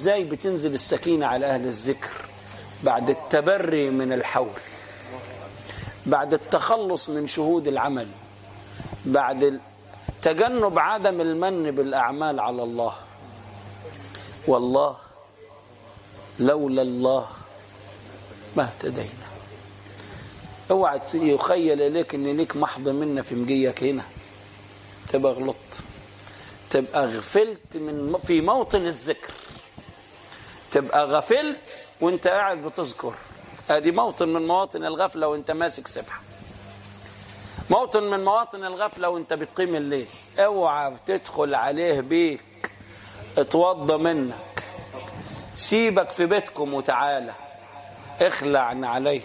ازاي بتنزل السكينة على أهل الذكر بعد التبري من الحول بعد التخلص من شهود العمل بعد تجنب عدم المن بالأعمال على الله والله لولا الله ما اهتدينا اوعى يخيل اليك ان ليك محض منا في مجيك هنا تبقى غلطت تبقى غفلت من في موطن الذكر تبقى غفلت وانت قاعد بتذكر ادي موطن من مواطن الغفله وانت ماسك سبحه موطن من مواطن الغفله وانت بتقيم الليل اوعى تدخل عليه بيك اتوضى منك سيبك في بيتكم وتعالى اخلع عليك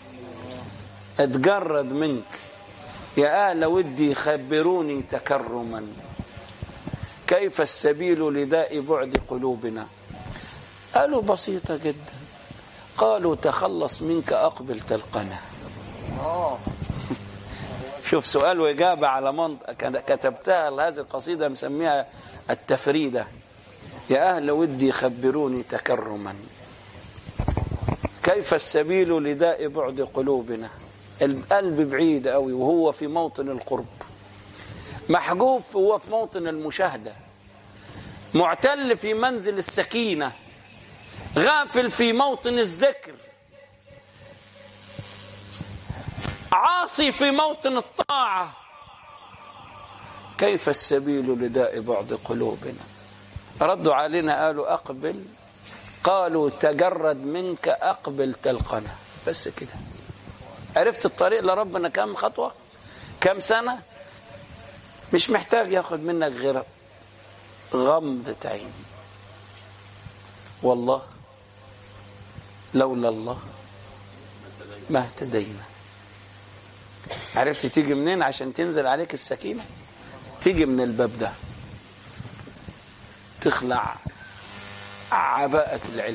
اتجرد منك يا آل ودي خبروني تكرما كيف السبيل لداء بعد قلوبنا قالوا بسيطة جدا قالوا تخلص منك أقبل تلقنا شوف سؤال وإجابة على منطقة كتبتها هذه القصيدة مسميها التفريدة يا أهل ودي خبروني تكرما كيف السبيل لداء بعد قلوبنا القلب بعيد قوي وهو في موطن القرب محجوب هو في موطن المشاهدة معتل في منزل السكينة غافل في موطن الذكر عاصي في موطن الطاعة كيف السبيل لداء بعض قلوبنا ردوا علينا قالوا أقبل قالوا تجرد منك أقبل تلقنا بس كده عرفت الطريق لربنا كم خطوة كم سنة مش محتاج ياخد منك غير غمضة عين والله لولا الله ما اهتدينا عرفت تيجي منين عشان تنزل عليك السكينة تيجي من الباب ده تخلع عباءة العلم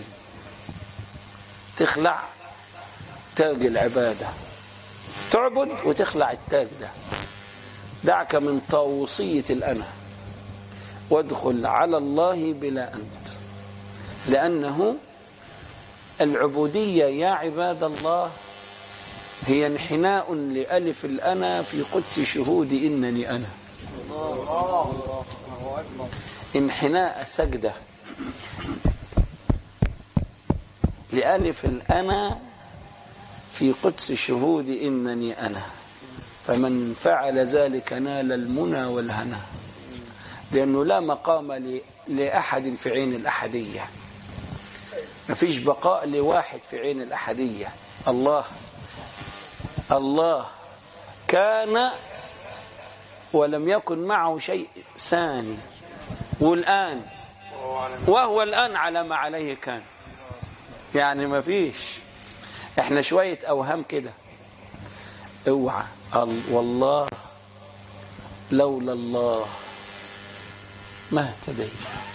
تخلع تاج العبادة تعبد وتخلع التاج ده دعك من طاووسية الأنا وادخل على الله بلا أنت لأنه العبودية يا عباد الله هي انحناء لألف الأنا في قدس شهود إنني أنا انحناء سجدة لألف الأنا في قدس شهود إنني أنا فمن فعل ذلك نال المنى والهنا لأنه لا مقام لأحد في عين الأحدية ما فيش بقاء لواحد في عين الأحدية الله الله كان ولم يكن معه شيء ثاني والآن وهو الآن على ما عليه كان يعني ما فيش احنا شوية أوهام كده اوعى والله لولا الله ما اهتدينا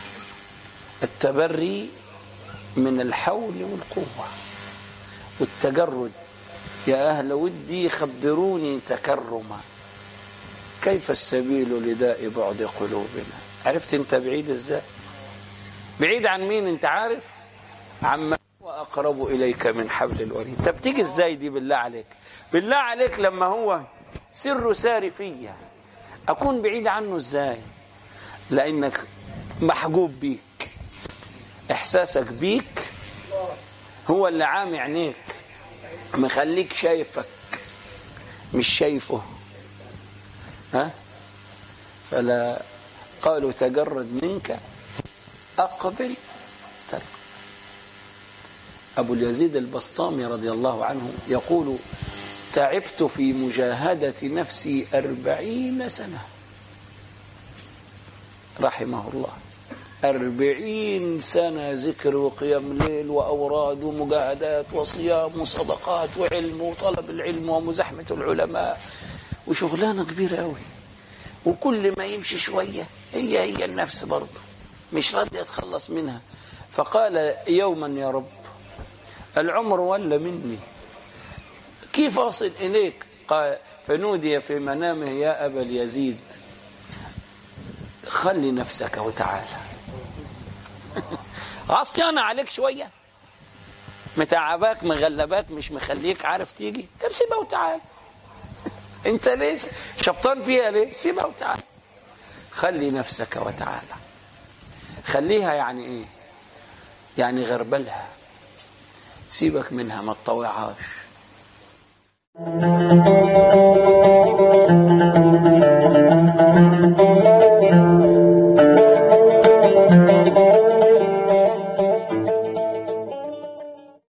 التبري من الحول والقوة والتجرد يا أهل ودي خبروني تكرما كيف السبيل لداء بعد قلوبنا عرفت انت بعيد ازاي بعيد عن مين انت عارف عما هو أقرب إليك من حبل الوريد طب تيجي ازاي دي بالله عليك بالله عليك لما هو سر ساري فيا أكون بعيد عنه ازاي لأنك محجوب بيك إحساسك بيك هو اللي عامي عينيك مخليك شايفك مش شايفه ها فلا قالوا تجرد منك أقبل تلقى أبو اليزيد البسطامي رضي الله عنه يقول تعبت في مجاهدة نفسي أربعين سنة رحمه الله أربعين سنة ذكر وقيام ليل وأوراد ومجاهدات وصيام وصدقات وعلم وطلب العلم ومزاحمة العلماء وشغلانة كبيرة أوي وكل ما يمشي شوية هي هي النفس برضه مش راضي يتخلص منها فقال يوما يا رب العمر ولا مني كيف أصل إليك قال فنودي في منامه يا أبا اليزيد خلي نفسك وتعالى عصيانة عليك شوية متعباك مغلباك مش مخليك عارف تيجي طب سيبها وتعال انت ليه شبطان فيها ليه سيبها وتعال خلي نفسك وتعالى خليها يعني ايه يعني غربلها سيبك منها ما تطوعهاش